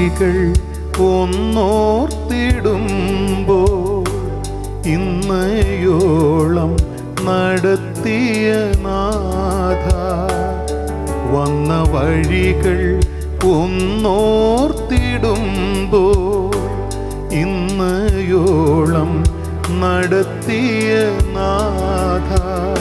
വഴികൾ ഒന്നോർത്തിടുമ്പോ ഇന്നയോളം നടത്തിയ നാഥ വന്ന വഴികൾ ഒന്നോർത്തിടുമ്പോ ഇന്നയോളം നടത്തിയ നാഥ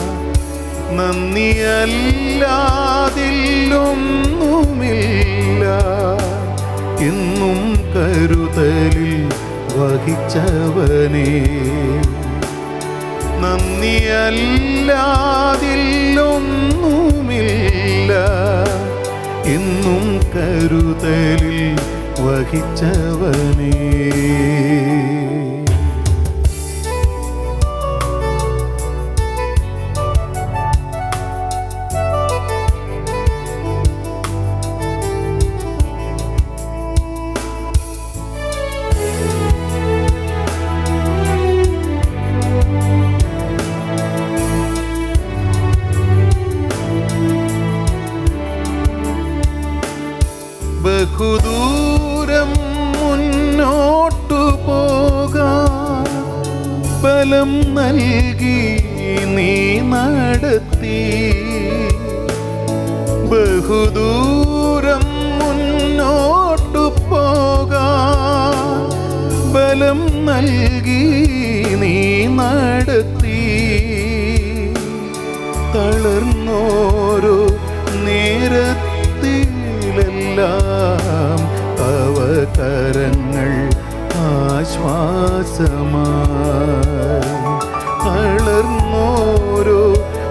നന്ദിയല്ലാതില്ലൊന്നുമില്ല എന്നും കരുതലിൽ വഹിച്ചവനേ നന്ദിയല്ലാതില്ലൊന്നുമില്ല എന്നും കരുതലിൽ വഹിച്ചവനേ ബഹുദൂരം മുന്നോട്ടു പോകാൻ ബലം നൽകി നീ നടത്തി ബഹുദൂരം മുന്നോട്ടു പോകാൻ ബലം നൽകി നീ നടത്തി തളർന്നോരോ നേരത്തിലെല്ലാം അവ കരങ്ങൾ ആശ്വാസമായി തളർന്നോരോ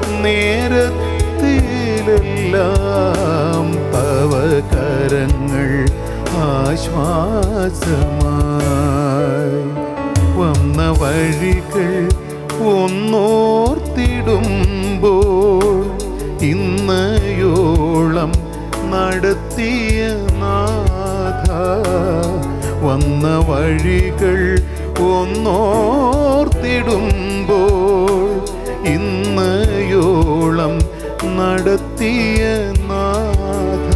നേരത്തിലെല്ലാം അവ കരങ്ങൾ ആശ്വാസമായി വന്ന വഴികൾ ഒന്നോർത്തിടുമ്പോൾ ഇന്നയോളം നടത്തിയ നാഥ വന്ന വഴികൾ ഒന്നോർത്തിടുമ്പോൾ ഇന്നയോളം നടത്തിയ നാഥ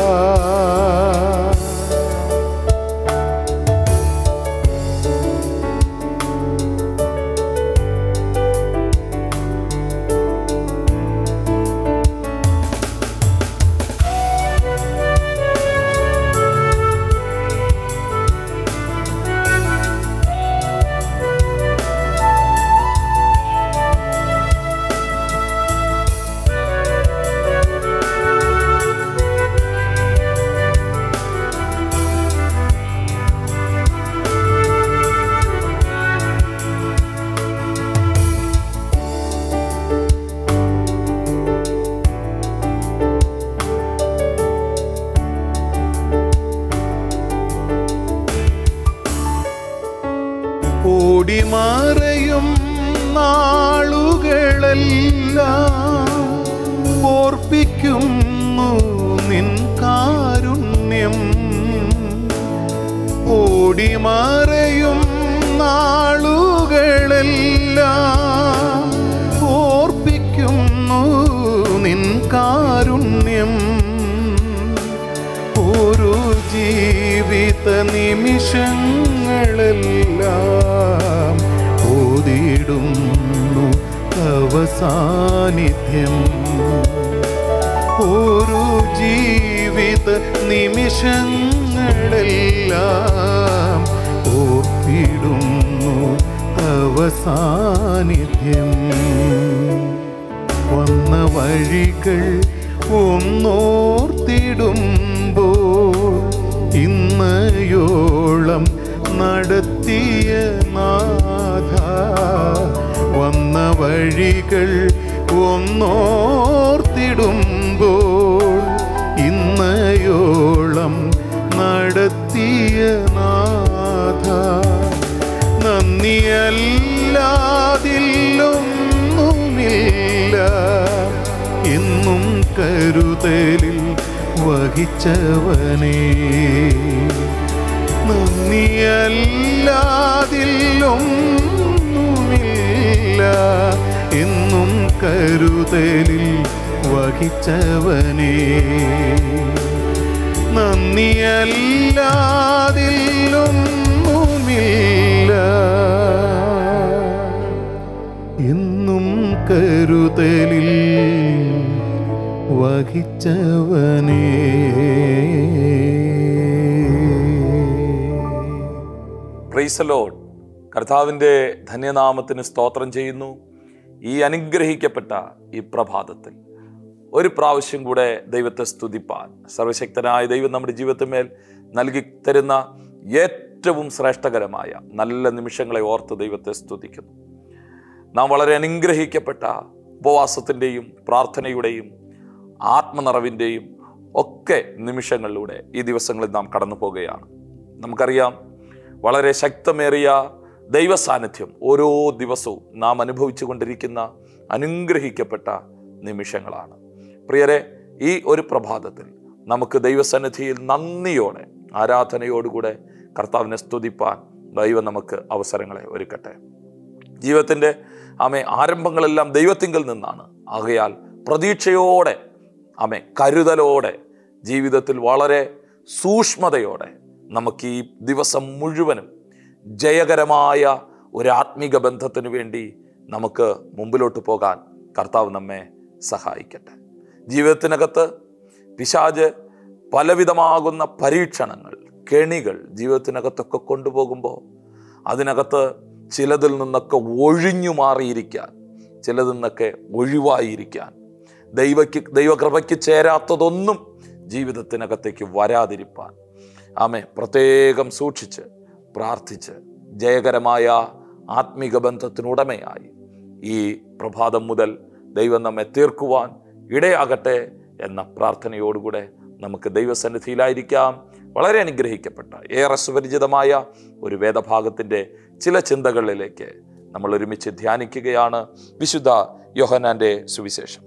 ഓടിമാറയും നാളുകളെല്ലാം ഓർപ്പിക്കുന്നു നിൻ കാരുണ്യം ഓടിമാറയും നാളുകളെല്ലാം ഓർപ്പിക്കുന്നു നിൻ കാരുണ്യം ഓരോ ജീവിത നിമിഷങ്ങളെല്ലാം ഓതിടുന്നു തവ സാന്നിധ്യം ഓരോ ജീവിത നിമിഷങ്ങളെല്ലാം ഓർത്തിടുന്നു തവ സാന്നിധ്യം വന്ന വഴികൾ ഒന്നോർത്തിടുമ്പോൾ ഇന്നയോളം നടത്തിയ നാഥ വന്ന വഴികൾ ഒന്നോർത്തിടുമ്പോൾ ഇന്നയോളം നടത്തിയ നാഥ നന്ദിയല്ലാതില്ലൊന്നുമില്ല എന്നും കരുതലിൽ വഹിച്ചവനേ നന്ദിയല്ലാതില്ലൊന്നുമില്ല എന്നും കരുതലിൽ വഹിച്ചവനേ നന്ദിയല്ലാതില്ലൊന്നുമില്ല എന്നും കരുതലിൽ വഹിച്ചവനേ പ്രൈസ് ലോഡ് കർത്താവിൻ്റെ ധന്യനാമത്തിന് സ്തോത്രം ചെയ്യുന്നു ഈ അനുഗ്രഹിക്കപ്പെട്ട ഈ പ്രഭാതത്തിൽ ഒരു പ്രാവശ്യം കൂടെ ദൈവത്തെ സ്തുതിപ്പാൻ സർവശക്തനായ ദൈവം നമ്മുടെ ജീവിതത്തിന്മേൽ നൽകി തരുന്ന ഏറ്റവും ശ്രേഷ്ഠകരമായ നല്ല നിമിഷങ്ങളെ ഓർത്ത് ദൈവത്തെ സ്തുതിക്കുന്നു നാം വളരെ അനുഗ്രഹിക്കപ്പെട്ട ഉപവാസത്തിൻ്റെയും പ്രാർത്ഥനയുടെയും ആത്മനിറവിൻ്റെയും ഒക്കെ നിമിഷങ്ങളിലൂടെ ഈ ദിവസങ്ങളിൽ നാം കടന്നു പോകുകയാണ് നമുക്കറിയാം വളരെ ശക്തമേറിയ ദൈവ സാന്നിധ്യം ഓരോ ദിവസവും നാം അനുഭവിച്ചു കൊണ്ടിരിക്കുന്ന അനുഗ്രഹിക്കപ്പെട്ട നിമിഷങ്ങളാണ് പ്രിയരെ ഈ ഒരു പ്രഭാതത്തിൽ നമുക്ക് ദൈവസന്നിധിയിൽ നന്ദിയോടെ ആരാധനയോടുകൂടെ കർത്താവിനെ സ്തുതിപ്പാൻ ദൈവം നമുക്ക് അവസരങ്ങളെ ഒരുക്കട്ടെ ജീവിതത്തിൻ്റെ ആമെ ആരംഭങ്ങളെല്ലാം ദൈവത്തിങ്കൽ നിന്നാണ് ആകയാൽ പ്രതീക്ഷയോടെ ആമെ കരുതലോടെ ജീവിതത്തിൽ വളരെ സൂക്ഷ്മതയോടെ നമുക്ക് ഈ ദിവസം മുഴുവനും ജയകരമായ ഒരു ആത്മീക ബന്ധത്തിന് വേണ്ടി നമുക്ക് മുമ്പിലോട്ട് പോകാൻ കർത്താവ് നമ്മെ സഹായിക്കട്ടെ ജീവിതത്തിനകത്ത് പിശാജ് പലവിധമാകുന്ന പരീക്ഷണങ്ങൾ കെണികൾ ജീവിതത്തിനകത്തൊക്കെ കൊണ്ടുപോകുമ്പോൾ അതിനകത്ത് ചിലതിൽ നിന്നൊക്കെ ഒഴിഞ്ഞു മാറിയിരിക്കാൻ ചിലതിൽ നിന്നൊക്കെ ഒഴിവായിരിക്കാൻ ദൈവയ്ക്ക് ദൈവകൃപയ്ക്ക് ചേരാത്തതൊന്നും ജീവിതത്തിനകത്തേക്ക് വരാതിരിപ്പാൻ ആമെ പ്രത്യേകം സൂക്ഷിച്ച് പ്രാർത്ഥിച്ച് ജയകരമായ ആത്മീക ബന്ധത്തിനുടമയായി ഈ പ്രഭാതം മുതൽ ദൈവം നമ്മെ തീർക്കുവാൻ ഇടയാകട്ടെ എന്ന പ്രാർത്ഥനയോടുകൂടെ നമുക്ക് ദൈവസന്നിധിയിലായിരിക്കാം വളരെ അനുഗ്രഹിക്കപ്പെട്ട ഏറെ സുപരിചിതമായ ഒരു വേദഭാഗത്തിൻ്റെ ചില ചിന്തകളിലേക്ക് നമ്മൾ ഒരുമിച്ച് ധ്യാനിക്കുകയാണ് വിശുദ്ധ യോഹനാന്റെ സുവിശേഷം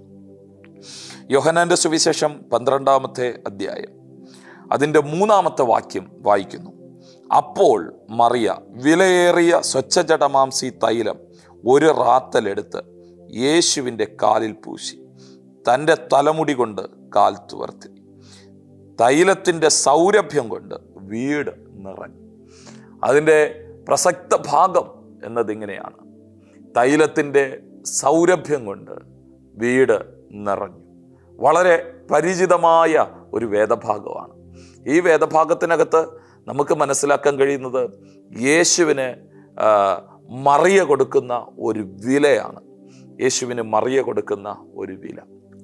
യോഹനാന്റെ സുവിശേഷം പന്ത്രണ്ടാമത്തെ അധ്യായം അതിൻ്റെ മൂന്നാമത്തെ വാക്യം വായിക്കുന്നു അപ്പോൾ മറിയ വിലയേറിയ സ്വച്ഛജടമാംസി തൈലം ഒരു റാത്തലെടുത്ത് യേശുവിൻ്റെ കാലിൽ പൂശി തൻ്റെ തലമുടി കൊണ്ട് കാൽ തുവർത്തി തൈലത്തിൻ്റെ സൗരഭ്യം കൊണ്ട് വീട് നിറഞ്ഞു അതിൻ്റെ പ്രസക്ത ഭാഗം എന്നതിങ്ങനെയാണ് തൈലത്തിൻ്റെ സൗരഭ്യം കൊണ്ട് വീട് നിറഞ്ഞു വളരെ പരിചിതമായ ഒരു വേദഭാഗമാണ് ഈ വേദഭാഗത്തിനകത്ത് നമുക്ക് മനസ്സിലാക്കാൻ കഴിയുന്നത് യേശുവിന് ആ, മറിയ കൊടുക്കുന്ന ഒരു വിലയാണ് യേശുവിന് മറിയ കൊടുക്കുന്ന ഒരു വില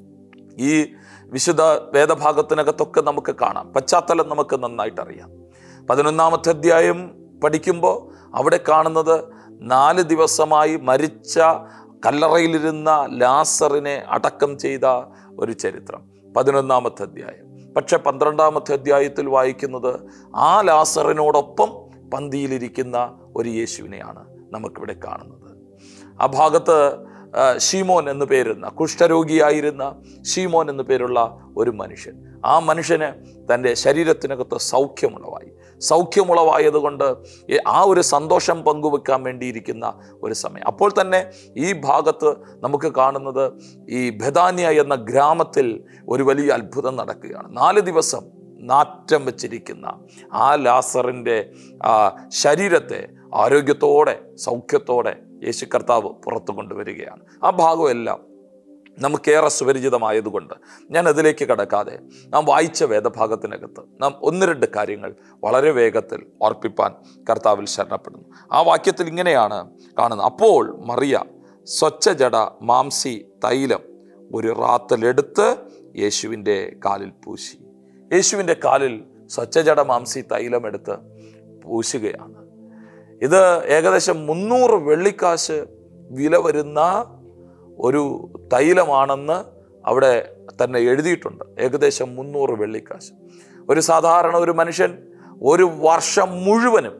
ഈ വിശുദ്ധ വേദഭാഗത്തിനകത്തൊക്കെ നമുക്ക് കാണാം പശ്ചാത്തലം നമുക്ക് നന്നായിട്ട് അറിയാം പതിനൊന്നാമത്തെ അധ്യായം പഠിക്കുമ്പോൾ അവിടെ കാണുന്നത് നാല് ദിവസമായി മരിച്ച കല്ലറയിലിരുന്ന ലാസറിനെ അടക്കം ചെയ്ത ഒരു ചരിത്രം പതിനൊന്നാമത്തെ അധ്യായം പക്ഷെ പന്ത്രണ്ടാമത്തെ അധ്യായത്തിൽ വായിക്കുന്നത് ആ ലാസറിനോടൊപ്പം പന്തിയിലിരിക്കുന്ന ഒരു യേശുവിനെയാണ് നമുക്കിവിടെ കാണുന്നത് ആ ഭാഗത്ത് ആ, ഷീമോൻ എന്ന് പേരുന്ന കുഷ്ഠരോഗിയായിരുന്ന ഷീമോൻ എന്ന് പേരുള്ള ഒരു മനുഷ്യൻ ആ മനുഷ്യന് തൻ്റെ ശരീരത്തിനകത്ത് സൗഖ്യമുളവായി സൗഖ്യമുളവായതുകൊണ്ട് ഈ- ആ ഒരു സന്തോഷം പങ്കുവെക്കാൻ വേണ്ടിയിരിക്കുന്ന ഒരു സമയം അപ്പോൾ തന്നെ ഈ ഭാഗത്ത് നമുക്ക് കാണുന്നത് ഈ ബദാന്യ എന്ന ഗ്രാമത്തിൽ ഒരു വലിയ അത്ഭുതം നടക്കുകയാണ് നാല് ദിവസം നാറ്റം വെച്ചിരിക്കുന്ന ആ ലാസറിൻ്റെ ആ ശരീരത്തെ ആരോഗ്യത്തോടെ സൗഖ്യത്തോടെ യേശു കർത്താവ് പുറത്തു കൊണ്ടുവരികയാണ് ആ ഭാഗമെല്ലാം നമുക്കേറെ സുപരിചിതമായതുകൊണ്ട് ഞാൻ അതിലേക്ക് കടക്കാതെ നാം വായിച്ച വേദഭാഗത്തിനകത്ത് നാം ഒന്ന് രണ്ട് കാര്യങ്ങൾ വളരെ വേഗത്തിൽ ഓർപ്പിപ്പാൻ കർത്താവിൽ ശരണപ്പെടുന്നു ആ വാക്യത്തിൽ ഇങ്ങനെയാണ് കാണുന്നത് അപ്പോൾ മറിയ സ്വച്ഛജട മാംസി തൈലം ഒരു റാത്തലെടുത്ത് യേശുവിൻ്റെ കാലിൽ പൂശി യേശുവിൻ്റെ കാലിൽ സ്വച്ഛജട മാംസി തൈലം എടുത്ത് പൂശുകയാണ് ഇത് ഏകദേശം മുന്നൂറ് വെള്ളിക്കാശ് വില വരുന്ന ഒരു തൈലമാണെന്ന് അവിടെ തന്നെ എഴുതിയിട്ടുണ്ട് ഏകദേശം മുന്നൂറ് വെള്ളിക്കാശ് ഒരു സാധാരണ ഒരു മനുഷ്യൻ ഒരു വർഷം മുഴുവനും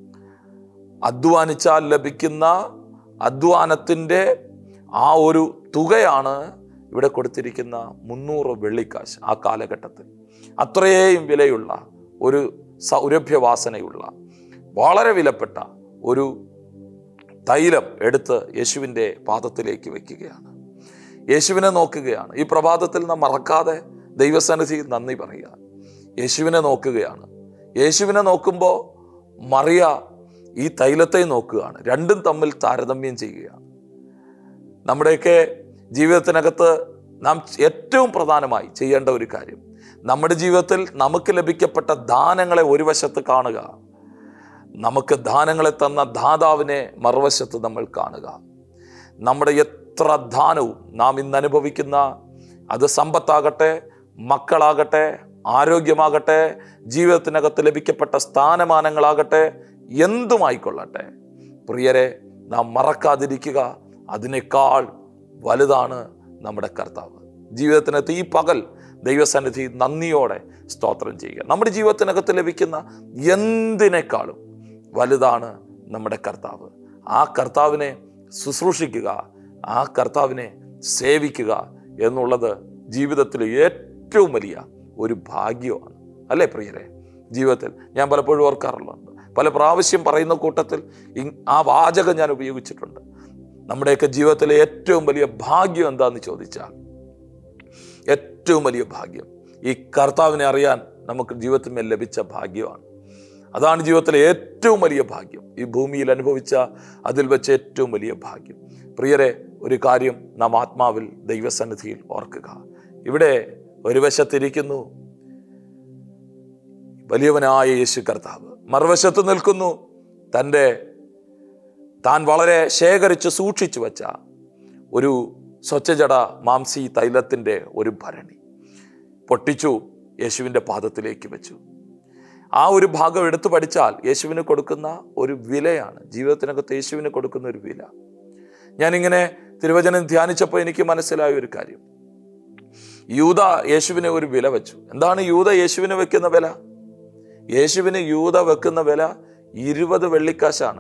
അധ്വാനിച്ചാൽ ലഭിക്കുന്ന അധ്വാനത്തിൻ്റെ ആ ഒരു തുകയാണ് ഇവിടെ കൊടുത്തിരിക്കുന്ന മുന്നൂറ് വെള്ളിക്കാശ് ആ കാലഘട്ടത്തിൽ അത്രയും വിലയുള്ള ഒരു സൗരഭ്യവാസനയുള്ള വളരെ വിലപ്പെട്ട ഒരു തൈലം എടുത്ത് യേശുവിൻ്റെ പാദത്തിലേക്ക് വയ്ക്കുകയാണ് യേശുവിനെ നോക്കുകയാണ് ഈ പ്രഭാതത്തിൽ നാം മറക്കാതെ ദൈവസന്നിധിയിൽ നന്ദി പറയുക യേശുവിനെ നോക്കുകയാണ് യേശുവിനെ നോക്കുമ്പോൾ മറിയ ഈ തൈലത്തെ നോക്കുകയാണ് രണ്ടും തമ്മിൽ താരതമ്യം ചെയ്യുകയാണ് നമ്മുടെയൊക്കെ ജീവിതത്തിനകത്ത് നാം ഏറ്റവും പ്രധാനമായി ചെയ്യേണ്ട ഒരു കാര്യം നമ്മുടെ ജീവിതത്തിൽ നമുക്ക് ലഭിക്കപ്പെട്ട ദാനങ്ങളെ ഒരു വശത്ത് കാണുക നമുക്ക് ദാനങ്ങളെ തന്ന ദാതാവിനെ മറുവശത്ത് നമ്മൾ കാണുക നമ്മുടെ എത്ര ദാനവും നാം ഇന്ന് അനുഭവിക്കുന്ന അത് സമ്പത്താകട്ടെ മക്കളാകട്ടെ ആരോഗ്യമാകട്ടെ ജീവിതത്തിനകത്ത് ലഭിക്കപ്പെട്ട സ്ഥാനമാനങ്ങളാകട്ടെ എന്തുമായിക്കൊള്ളട്ടെ പ്രിയരെ നാം മറക്കാതിരിക്കുക അതിനേക്കാൾ വലുതാണ് നമ്മുടെ കർത്താവ് ജീവിതത്തിനകത്ത് ഈ പകൽ ദൈവസന്നിധി നന്ദിയോടെ സ്തോത്രം ചെയ്യുക നമ്മുടെ ജീവിതത്തിനകത്ത് ലഭിക്കുന്ന എന്തിനേക്കാളും വലുതാണ് നമ്മുടെ കർത്താവ് ആ കർത്താവിനെ ശുശ്രൂഷിക്കുക ആ കർത്താവിനെ സേവിക്കുക എന്നുള്ളത് ജീവിതത്തിൽ ഏറ്റവും വലിയ ഒരു ഭാഗ്യമാണ് അല്ലേ പ്രിയരെ ജീവിതത്തിൽ ഞാൻ പലപ്പോഴും ഓർക്കാറുള്ളത് പല പ്രാവശ്യം പറയുന്ന കൂട്ടത്തിൽ ഇ- ആ വാചകം ഞാൻ ഉപയോഗിച്ചിട്ടുണ്ട് നമ്മുടെയൊക്കെ ജീവിതത്തിലെ ഏറ്റവും വലിയ ഭാഗ്യം എന്താന്ന് ചോദിച്ചാൽ ഏറ്റവും വലിയ ഭാഗ്യം ഈ കർത്താവിനെ അറിയാൻ നമുക്ക് ജീവിതത്തിൽ ലഭിച്ച ഭാഗ്യമാണ് അതാണ് ജീവിതത്തിലെ ഏറ്റവും വലിയ ഭാഗ്യം ഈ ഭൂമിയിൽ അനുഭവിച്ച അതിൽ വെച്ച് ഏറ്റവും വലിയ ഭാഗ്യം പ്രിയരെ ഒരു കാര്യം നാം ആത്മാവിൽ ദൈവസന്നിധിയിൽ ഓർക്കുക ഇവിടെ ഒരു വശത്തിരിക്കുന്നു വലിയവനായ യേശു കർത്താവ് മറുവശത്ത് നിൽക്കുന്നു തൻ്റെ താൻ വളരെ ശേഖരിച്ച് സൂക്ഷിച്ചു വച്ച ഒരു സ്വച്ഛജട മാംസി തൈലത്തിൻ്റെ ഒരു ഭരണി പൊട്ടിച്ചു യേശുവിൻ്റെ പാദത്തിലേക്ക് വെച്ചു ആ ഒരു ഭാഗം എടുത്തു പഠിച്ചാൽ യേശുവിന് കൊടുക്കുന്ന ഒരു വിലയാണ് ജീവിതത്തിനകത്ത് യേശുവിന് കൊടുക്കുന്ന ഒരു വില ഞാനിങ്ങനെ തിരുവചനം ധ്യാനിച്ചപ്പോൾ എനിക്ക് മനസ്സിലായ ഒരു കാര്യം യൂത യേശുവിനെ ഒരു വില വെച്ചു എന്താണ് യൂത യേശുവിന് വെക്കുന്ന വില യേശുവിന് യൂത വെക്കുന്ന വില ഇരുപത് വെള്ളിക്കാശാണ്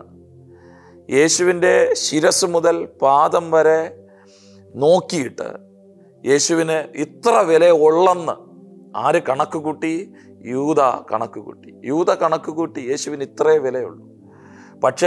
യേശുവിൻ്റെ ശിരസ് മുതൽ പാദം വരെ നോക്കിയിട്ട് യേശുവിന് ഇത്ര വില ഉള്ളെന്ന് ആര് കണക്ക് കൂട്ടി യൂത കണക്ക് കൂട്ടി യൂത കണക്ക് കൂട്ടി യേശുവിന് ഇത്രേ വിലയുള്ളൂ പക്ഷേ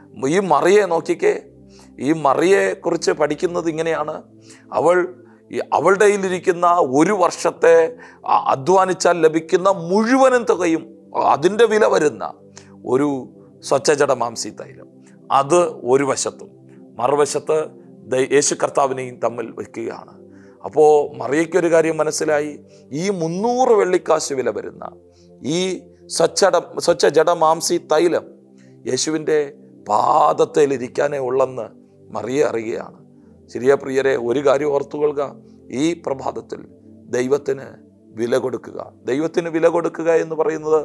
ഈ മറിയെ നോക്കിക്കേ ഈ മറിയെ കുറിച്ച് പഠിക്കുന്നത് ഇങ്ങനെയാണ് അവൾ ഈ അവളുടെ കയ്യിലിരിക്കുന്ന ഒരു വർഷത്തെ അ- അധ്വാനിച്ചാൽ ലഭിക്കുന്ന മുഴുവനും തുകയും അതിൻ്റെ വില വരുന്ന ഒരു സ്വച്ഛജട മാംസി തൈലം അത് ഒരു വശത്തും മറുവശത്ത് ദൈ- യേശു കർത്താവിനെയും തമ്മിൽ വയ്ക്കുകയാണ് അപ്പോൾ മറിയയ്ക്കൊരു കാര്യം മനസ്സിലായി ഈ മുന്നൂറ് വെള്ളിക്കാശ് വില വരുന്ന ഈ സ്വച്ഛട സ്വച്ഛ ജഡ മാംസി തൈലം യേശുവിൻ്റെ പാദത്തിലിരിക്കാനേ ഉള്ളെന്ന് മറിയ അറിയുകയാണ് ശരിയാ പ്രിയരെ ഒരു കാര്യം ഓർത്തുകൊള്ളുക ഈ പ്രഭാതത്തിൽ ദൈവത്തിന് വില കൊടുക്കുക ദൈവത്തിന് വില കൊടുക്കുക എന്ന് പറയുന്നത്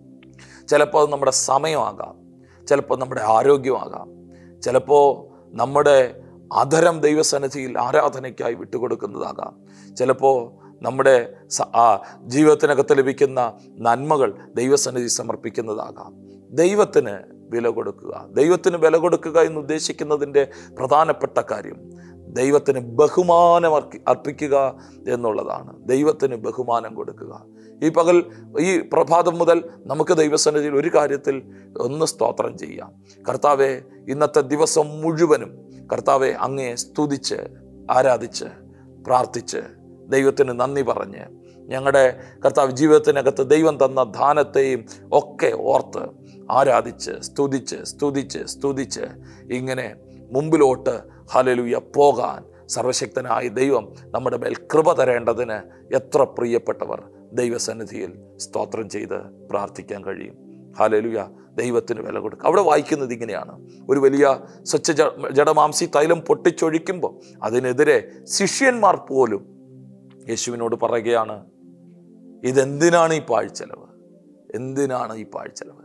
ചിലപ്പോൾ അത് നമ്മുടെ സമയമാകാം ചിലപ്പോൾ നമ്മുടെ ആരോഗ്യമാകാം ചിലപ്പോൾ നമ്മുടെ അധരം ദൈവസന്നിധിയിൽ ആരാധനയ്ക്കായി വിട്ടുകൊടുക്കുന്നതാകാം ചിലപ്പോൾ നമ്മുടെ സ- ആ ജീവിതത്തിനകത്ത് ലഭിക്കുന്ന നന്മകൾ ദൈവസന്നിധി സമർപ്പിക്കുന്നതാകാം ദൈവത്തിന് വില കൊടുക്കുക ദൈവത്തിന് വില കൊടുക്കുക എന്ന് ഉദ്ദേശിക്കുന്നതിൻ്റെ പ്രധാനപ്പെട്ട കാര്യം ദൈവത്തിന് ബഹുമാനം അർപ്പി- അർപ്പിക്കുക എന്നുള്ളതാണ് ദൈവത്തിന് ബഹുമാനം കൊടുക്കുക ഈ പകൽ ഈ പ്രഭാതം മുതൽ നമുക്ക് ദൈവസന്നിധിയിൽ ഒരു കാര്യത്തിൽ ഒന്ന് സ്തോത്രം ചെയ്യാം കർത്താവെ ഇന്നത്തെ ദിവസം മുഴുവനും കർത്താവെ അങ്ങയെ സ്തുതിച്ച് ആരാധിച്ച് പ്രാർത്ഥിച്ച് ദൈവത്തിന് നന്ദി പറഞ്ഞ് ഞങ്ങളുടെ കർത്താവ് ജീവിതത്തിനകത്ത് ദൈവം തന്ന ദാനത്തെയും ഒക്കെ ഓർത്ത് ആരാധിച്ച് സ്തുതിച്ച് സ്തുതിച്ച് സ്തുതിച്ച് ഇങ്ങനെ മുമ്പിലോട്ട് ഹലലുയ പോകാൻ സർവശക്തനായ ദൈവം നമ്മുടെ മേൽ കൃപ തരേണ്ടതിന് എത്ര പ്രിയപ്പെട്ടവർ ദൈവസന്നിധിയിൽ സ്തോത്രം ചെയ്ത് പ്രാർത്ഥിക്കാൻ കഴിയും ഹാലലുയ ദൈവത്തിന് വില കൊടുക്കുക അവിടെ വായിക്കുന്നത് ഇങ്ങനെയാണ് ഒരു വലിയ സ്വച്ഛ ജ- ജഡമാംസി തൈലം പൊട്ടിച്ചൊഴിക്കുമ്പോൾ അതിനെതിരെ ശിഷ്യന്മാർ പോലും യേശുവിനോട് പറയുകയാണ് ഇതെന്തിനാണ് ഈ പാഴ്ചെലവ് എന്തിനാണ് ഈ പാഴ്ചെലവ്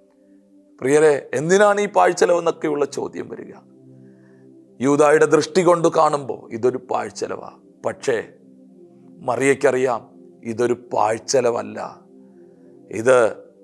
പ്രിയരെ എന്തിനാണ് ഈ പാഴ്ചെലവ് എന്നൊക്കെയുള്ള ചോദ്യം വരിക യൂതായുടെ ദൃഷ്ടി കൊണ്ട് കാണുമ്പോൾ ഇതൊരു പാഴ്ചെലവാ പക്ഷേ മറിയയ്ക്കറിയാം ഇതൊരു പാഴ്ചെലവല്ല ഇത്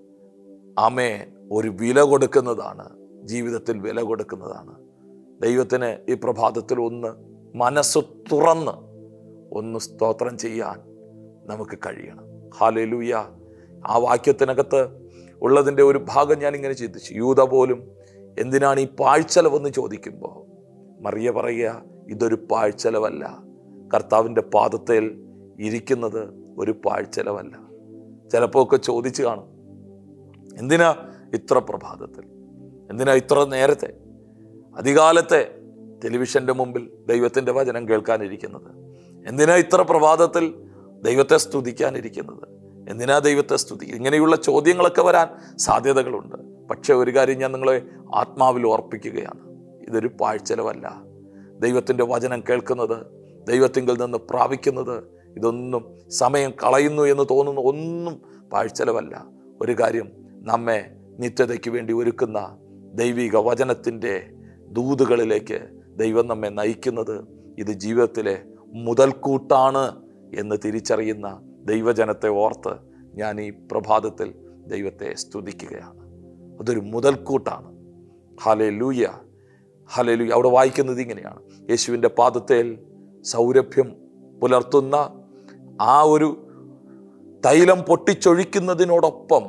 ആമേ ഒരു വില കൊടുക്കുന്നതാണ് ജീവിതത്തിൽ വില കൊടുക്കുന്നതാണ് ദൈവത്തിന് ഈ പ്രഭാതത്തിൽ ഒന്ന് മനസ്സ് തുറന്ന് ഒന്ന് സ്തോത്രം ചെയ്യാൻ നമുക്ക് കഴിയണം ഹാലലൂയ ആ വാക്യത്തിനകത്ത് ഉള്ളതിൻ്റെ ഒരു ഭാഗം ഞാൻ ഇങ്ങനെ ചിന്തിച്ചു യൂത പോലും എന്തിനാണ് ഈ പാഴ്ചലവെന്ന് ചോദിക്കുമ്പോൾ മറിയ പറയുക ഇതൊരു പാഴ്ചലവല്ല കർത്താവിൻ്റെ പാദത്തിൽ ഇരിക്കുന്നത് ഒരു പാഴ്ചലവല്ല ചിലപ്പോൾ ഒക്കെ ചോദിച്ചു കാണും എന്തിനാ ഇത്ര പ്രഭാതത്തിൽ എന്തിനാ ഇത്ര നേരത്തെ അധികാലത്തെ ടെലിവിഷന്റെ മുമ്പിൽ ദൈവത്തിന്റെ വചനം കേൾക്കാനിരിക്കുന്നത് എന്തിനാ ഇത്ര പ്രഭാതത്തിൽ ദൈവത്തെ സ്തുതിക്കാനിരിക്കുന്നത് എന്തിനാ ദൈവത്തെ സ്തുതി ഇങ്ങനെയുള്ള ചോദ്യങ്ങളൊക്കെ വരാൻ സാധ്യതകളുണ്ട് പക്ഷെ ഒരു കാര്യം ഞാൻ നിങ്ങളെ ആത്മാവിൽ ഓർപ്പിക്കുകയാണ് ഇതൊരു പാഴ്ചെലവല്ല ദൈവത്തിൻ്റെ വചനം കേൾക്കുന്നത് ദൈവത്തിങ്കിൽ നിന്ന് പ്രാപിക്കുന്നത് ഇതൊന്നും സമയം കളയുന്നു എന്ന് തോന്നുന്ന ഒന്നും പാഴ്ചെലവല്ല ഒരു കാര്യം നമ്മെ നിത്യതയ്ക്ക് വേണ്ടി ഒരുക്കുന്ന ദൈവിക വചനത്തിൻ്റെ ദൂതുകളിലേക്ക് ദൈവം നമ്മെ നയിക്കുന്നത് ഇത് ജീവിതത്തിലെ മുതൽക്കൂട്ടാണ് എന്ന് തിരിച്ചറിയുന്ന ദൈവജനത്തെ ഓർത്ത് ഞാൻ ഈ പ്രഭാതത്തിൽ ദൈവത്തെ സ്തുതിക്കുകയാണ് അതൊരു മുതൽക്കൂട്ടാണ് ഹലേ ലൂയ ഹലേ ലൂയ അവിടെ വായിക്കുന്നത് ഇങ്ങനെയാണ് യേശുവിൻ്റെ പാദത്തേൽ സൗരഭ്യം പുലർത്തുന്ന ആ ഒരു തൈലം പൊട്ടിച്ചൊഴിക്കുന്നതിനോടൊപ്പം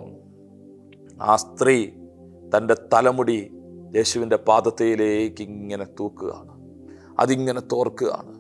ആ സ്ത്രീ തൻ്റെ തലമുടി യേശുവിൻ്റെ പാദത്തയിലേക്ക് ഇങ്ങനെ തൂക്കുകയാണ് അതിങ്ങനെ തോർക്കുകയാണ്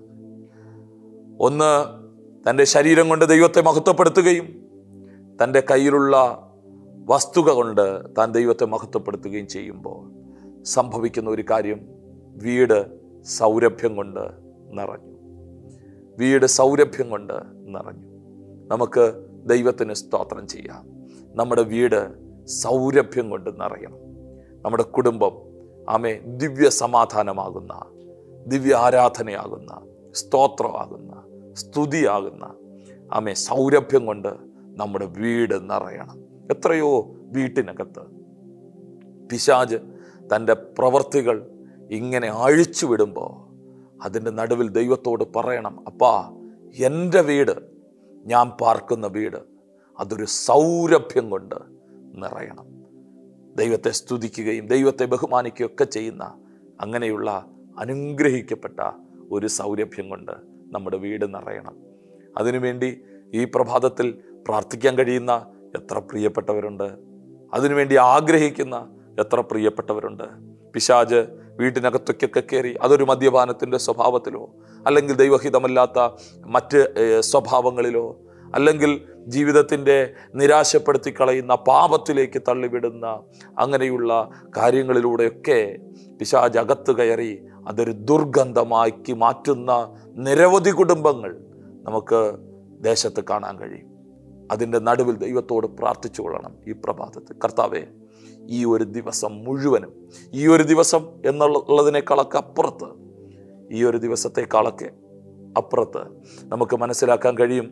ഒന്ന് തൻ്റെ ശരീരം കൊണ്ട് ദൈവത്തെ മഹത്വപ്പെടുത്തുകയും തൻ്റെ കയ്യിലുള്ള വസ്തുക കൊണ്ട് താൻ ദൈവത്തെ മഹത്വപ്പെടുത്തുകയും ചെയ്യുമ്പോൾ സംഭവിക്കുന്ന ഒരു കാര്യം വീട് സൗരഭ്യം കൊണ്ട് നിറഞ്ഞു വീട് സൗരഭ്യം കൊണ്ട് നിറഞ്ഞു നമുക്ക് ദൈവത്തിന് സ്തോത്രം ചെയ്യാം നമ്മുടെ വീട് സൗരഭ്യം കൊണ്ട് നിറയണം നമ്മുടെ കുടുംബം ആമേ ദിവ്യ സമാധാനമാകുന്ന ദിവ്യ ആരാധനയാകുന്ന സ്തോത്രമാകുന്ന സ്തുതിയാകുന്ന ആമേ സൗരഭ്യം കൊണ്ട് നമ്മുടെ വീട് നിറയണം എത്രയോ വീട്ടിനകത്ത് പിശാജ് തൻ്റെ പ്രവർത്തികൾ ഇങ്ങനെ അഴിച്ചു വിടുമ്പോൾ അതിൻ്റെ നടുവിൽ ദൈവത്തോട് പറയണം അപ്പാ എൻ്റെ വീട് ഞാൻ പാർക്കുന്ന വീട് അതൊരു സൗരഭ്യം കൊണ്ട് നിറയണം ദൈവത്തെ സ്തുതിക്കുകയും ദൈവത്തെ ബഹുമാനിക്കുകയൊക്കെ ചെയ്യുന്ന അങ്ങനെയുള്ള അനുഗ്രഹിക്കപ്പെട്ട ഒരു സൗരഭ്യം കൊണ്ട് നമ്മുടെ വീട് നിറയണം അതിനുവേണ്ടി ഈ പ്രഭാതത്തിൽ പ്രാർത്ഥിക്കാൻ കഴിയുന്ന എത്ര പ്രിയപ്പെട്ടവരുണ്ട് അതിനുവേണ്ടി ആഗ്രഹിക്കുന്ന എത്ര പ്രിയപ്പെട്ടവരുണ്ട് പിശാജ് വീട്ടിനകത്തൊക്കെ കയറി അതൊരു മദ്യപാനത്തിൻ്റെ സ്വഭാവത്തിലോ അല്ലെങ്കിൽ ദൈവഹിതമല്ലാത്ത മറ്റ് ഏഹ്, സ്വഭാവങ്ങളിലോ അല്ലെങ്കിൽ ജീവിതത്തിൻ്റെ നിരാശപ്പെടുത്തി കളയുന്ന പാപത്തിലേക്ക് തള്ളിവിടുന്ന അങ്ങനെയുള്ള കാര്യങ്ങളിലൂടെയൊക്കെ പിശാജ് അകത്ത് കയറി അതൊരു ദുർഗന്ധമാക്കി മാറ്റുന്ന നിരവധി കുടുംബങ്ങൾ നമുക്ക് ദേശത്ത് കാണാൻ കഴിയും അതിൻ്റെ നടുവിൽ ദൈവത്തോട് പ്രാർത്ഥിച്ചു കൊള്ളണം ഈ പ്രഭാതത്തിൽ കർത്താവെ ഈ ഒരു ദിവസം മുഴുവനും ഈ ഒരു ദിവസം എന്നുള്ളതിനേക്കാളൊക്കെ അപ്പുറത്ത് ഈ ഒരു ദിവസത്തെക്കാളൊക്കെ അപ്പുറത്ത് നമുക്ക് മനസ്സിലാക്കാൻ കഴിയും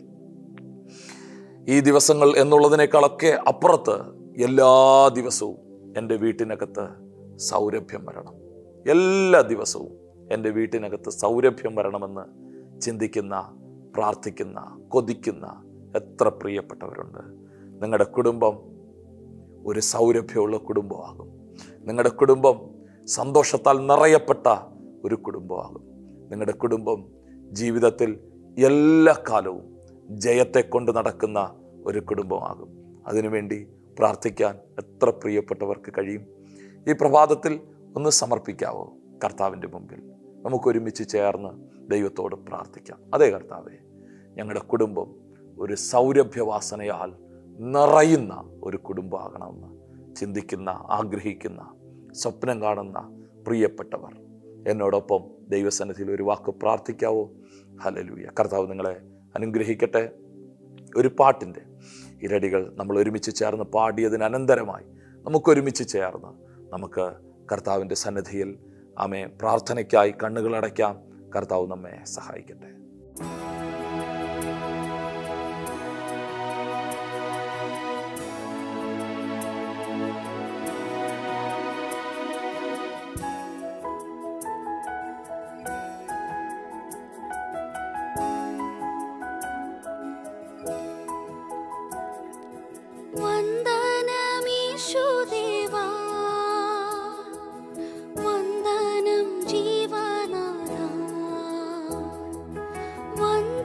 ഈ ദിവസങ്ങൾ എന്നുള്ളതിനേക്കാളൊക്കെ അപ്പുറത്ത് എല്ലാ ദിവസവും എൻ്റെ വീട്ടിനകത്ത് സൗരഭ്യം വരണം എല്ലാ ദിവസവും എൻ്റെ വീട്ടിനകത്ത് സൗരഭ്യം വരണമെന്ന് ചിന്തിക്കുന്ന പ്രാർത്ഥിക്കുന്ന കൊതിക്കുന്ന എത്ര പ്രിയപ്പെട്ടവരുണ്ട് നിങ്ങളുടെ കുടുംബം ഒരു സൗരഭ്യമുള്ള കുടുംബമാകും നിങ്ങളുടെ കുടുംബം സന്തോഷത്താൽ നിറയപ്പെട്ട ഒരു കുടുംബമാകും നിങ്ങളുടെ കുടുംബം ജീവിതത്തിൽ എല്ലാ കാലവും ജയത്തെ കൊണ്ട് നടക്കുന്ന ഒരു കുടുംബമാകും അതിനുവേണ്ടി പ്രാർത്ഥിക്കാൻ എത്ര പ്രിയപ്പെട്ടവർക്ക് കഴിയും ഈ പ്രഭാതത്തിൽ ഒന്ന് സമർപ്പിക്കാവോ കർത്താവിൻ്റെ മുമ്പിൽ നമുക്ക് ഒരുമിച്ച് ചേർന്ന് ദൈവത്തോട് പ്രാർത്ഥിക്കാം അതേ കർത്താവേ ഞങ്ങളുടെ കുടുംബം ഒരു സൗരഭ്യവാസനയാൽ നിറയുന്ന ഒരു കുടുംബമാകണമെന്ന് ചിന്തിക്കുന്ന ആഗ്രഹിക്കുന്ന സ്വപ്നം കാണുന്ന പ്രിയപ്പെട്ടവർ എന്നോടൊപ്പം ദൈവസന്നിധിയിൽ ഒരു വാക്ക് പ്രാർത്ഥിക്കാവോ ഹലലൂയ കർത്താവ് നിങ്ങളെ അനുഗ്രഹിക്കട്ടെ ഒരു പാട്ടിൻ്റെ ഇരടികൾ നമ്മൾ ഒരുമിച്ച് ചേർന്ന് പാടിയതിന് അനന്തരമായി നമുക്കൊരുമിച്ച് ചേർന്ന് നമുക്ക് കർത്താവിൻ്റെ സന്നിധിയിൽ ആമെ പ്രാർത്ഥനയ്ക്കായി കണ്ണുകൾ അടയ്ക്കാം കർത്താവ് നമ്മെ സഹായിക്കട്ടെ വന്ദനമീശുദേവാ വന്ദനം ജീവനാഥ വന്ദ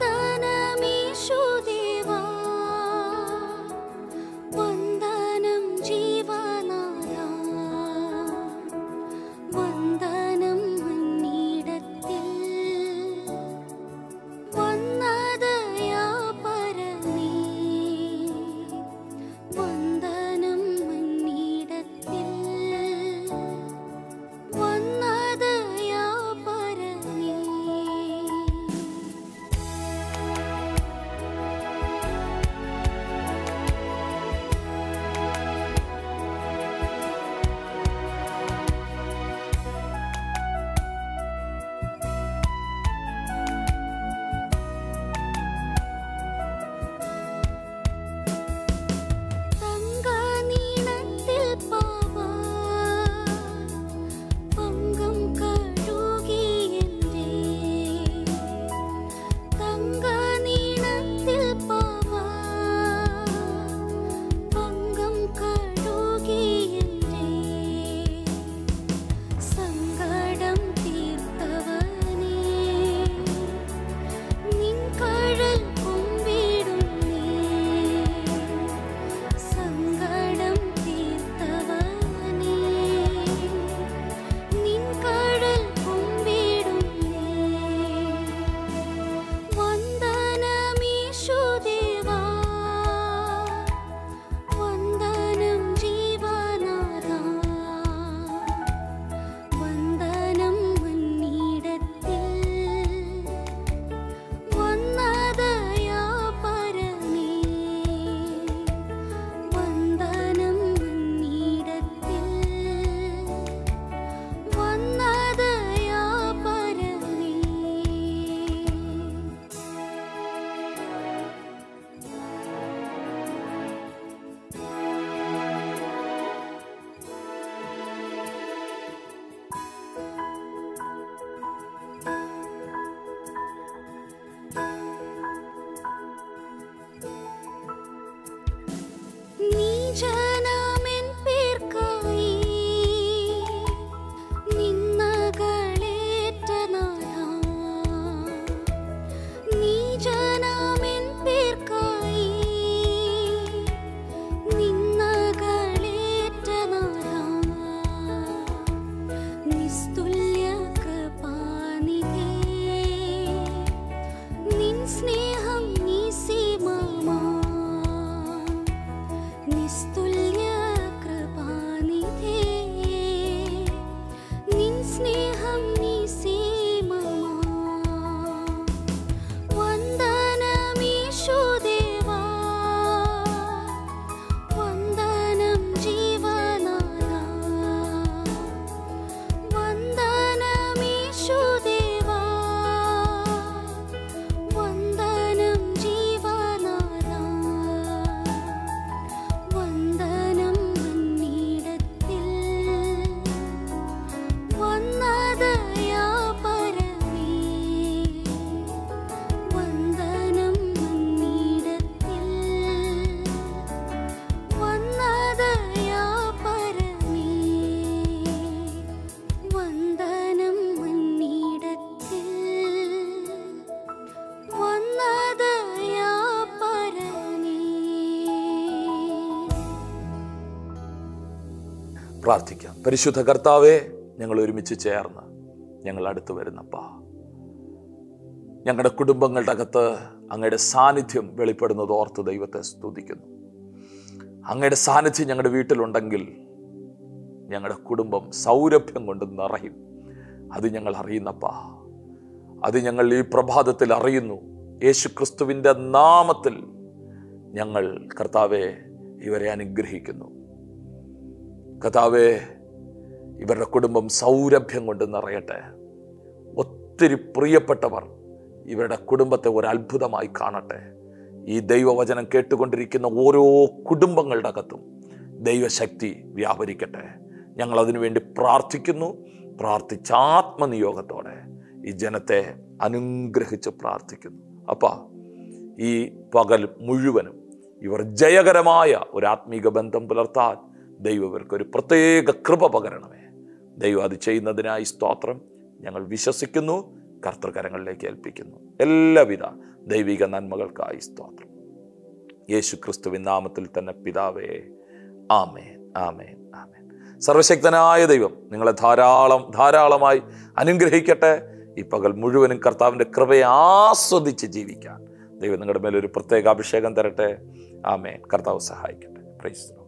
പ്രാർത്ഥിക്കാം പരിശുദ്ധ കർത്താവെ ഞങ്ങൾ ഒരുമിച്ച് ചേർന്ന് ഞങ്ങൾ അടുത്ത് വരുന്നപ്പാ ഞങ്ങളുടെ കുടുംബങ്ങളുടെ അകത്ത് അങ്ങയുടെ സാന്നിധ്യം വെളിപ്പെടുന്നത് ഓർത്ത് ദൈവത്തെ സ്തുതിക്കുന്നു അങ്ങയുടെ സാന്നിധ്യം ഞങ്ങളുടെ വീട്ടിലുണ്ടെങ്കിൽ ഞങ്ങളുടെ കുടുംബം സൗരഭ്യം കൊണ്ട് നിറയും അത് ഞങ്ങൾ അറിയുന്നപ്പാ അത് ഞങ്ങൾ ഈ പ്രഭാതത്തിൽ അറിയുന്നു യേശു ക്രിസ്തുവിൻ്റെ നാമത്തിൽ ഞങ്ങൾ കർത്താവെ ഇവരെ അനുഗ്രഹിക്കുന്നു കർത്താവെ ഇവരുടെ കുടുംബം സൗരഭ്യം കൊണ്ട് നിറയട്ടെ ഒത്തിരി പ്രിയപ്പെട്ടവർ ഇവരുടെ കുടുംബത്തെ ഒരു അത്ഭുതമായി കാണട്ടെ ഈ ദൈവവചനം കേട്ടുകൊണ്ടിരിക്കുന്ന ഓരോ കുടുംബങ്ങളുടെ അകത്തും ദൈവശക്തി വ്യാപരിക്കട്ടെ ഞങ്ങൾ അതിനുവേണ്ടി പ്രാർത്ഥിക്കുന്നു പ്രാർത്ഥിച്ച ആത്മനിയോഗത്തോടെ ഈ ജനത്തെ അനുഗ്രഹിച്ച് പ്രാർത്ഥിക്കുന്നു അപ്പാ ഈ പകൽ മുഴുവനും ഇവർ ജയകരമായ ഒരു ആത്മീക ബന്ധം പുലർത്താൻ ദൈവം ഇവർക്ക് ഒരു പ്രത്യേക കൃപ പകരണമേ ദൈവം അത് ചെയ്യുന്നതിനായി സ്തോത്രം ഞങ്ങൾ വിശ്വസിക്കുന്നു കർത്തൃകരങ്ങളിലേക്ക് ഏൽപ്പിക്കുന്നു എല്ലാവിധ ദൈവിക നന്മകൾക്കായി സ്തോത്രം യേശു ക്രിസ്തുവിൻ നാമത്തിൽ തന്നെ പിതാവേ ആമേൻ ആമേൻ ആമേൻ സർവശക്തനായ ദൈവം നിങ്ങളെ ധാരാളം ധാരാളമായി അനുഗ്രഹിക്കട്ടെ ഈ പകൽ മുഴുവനും കർത്താവിൻ്റെ കൃപയെ ആസ്വദിച്ച് ജീവിക്കാൻ ദൈവം നിങ്ങളുടെ മേലൊരു പ്രത്യേക അഭിഷേകം തരട്ടെ ആമേൻ കർത്താവ് സഹായിക്കട്ടെ പ്രൈസ്